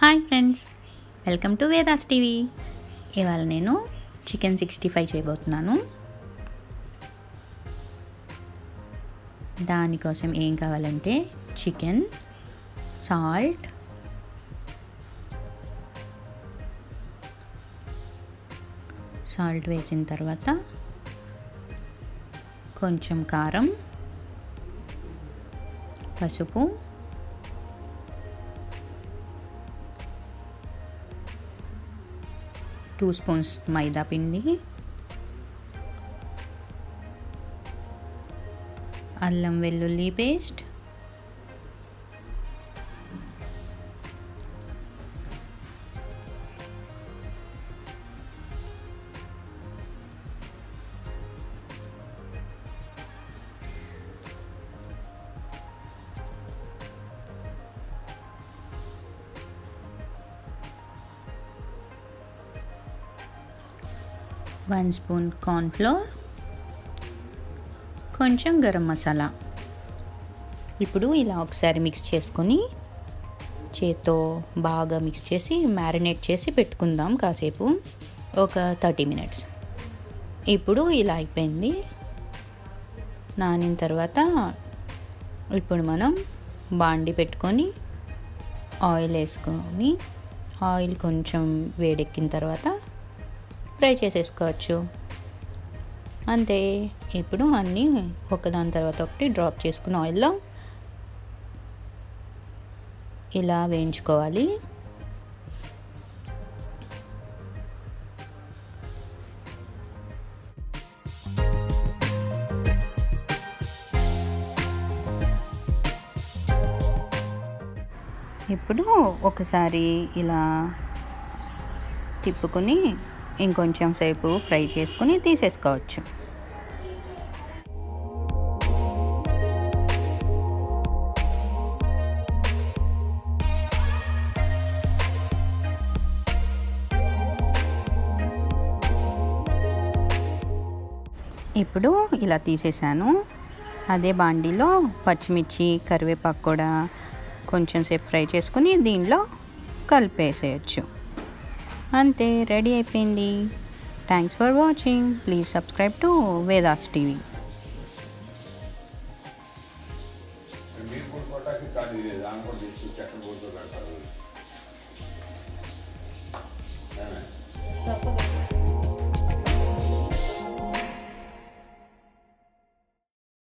hi friends welcome to Vedas TV ఇవాళ నేను chicken sixty five చేయబోతున్నాను దానికోసం ఏం కావాలంటే చికెన్ సాల్ట్ సాల్ట్ వేసిన తర్వాత కొంచెం కారం పసుపు టూ స్పూన్స్ మైదా పిండి అల్లం వెల్లుల్లి పేస్ట్ వన్ స్పూన్ కార్న్ఫ్లోర్ కొంచెం గరం మసాలా ఇప్పుడు ఇలా ఒకసారి మిక్స్ చేసుకొని చేత్తో బాగా మిక్స్ చేసి మ్యారినేట్ చేసి పెట్టుకుందాం కాసేపు ఒక థర్టీ మినిట్స్ ఇప్పుడు ఇలా అయిపోయింది నానిన తర్వాత ఇప్పుడు మనం బాండి పెట్టుకొని ఆయిల్ వేసుకొని ఆయిల్ కొంచెం వేడెక్కిన తర్వాత ఫ్రై చేసేసుకోవచ్చు అంతే ఇప్పుడు అన్నీ ఒకదాని తర్వాత ఒకటి డ్రాప్ చేసుకున్న ఆయిల్లో ఇలా వేయించుకోవాలి ఇప్పుడు ఒకసారి ఇలా తిప్పుకొని ఇంకొంచెం సేపు ఫ్రై చేసుకుని తీసేసుకోవచ్చు ఇప్పుడు ఇలా తీసేసాను అదే బాండీలో పచ్చిమిర్చి కరివేపాకు కూడా కొంచెం సేపు ఫ్రై చేసుకుని దీనిలో కలిపేసేయచ్చు అంతే రెడీ అయిపోయింది thanks for watching please subscribe to Vedas TV మీరు కొట్టుకోవటానికి ఖాళీ లేదు దాని కూడా తెచ్చి చక్కెర పోతూ కడతారు తప్పదు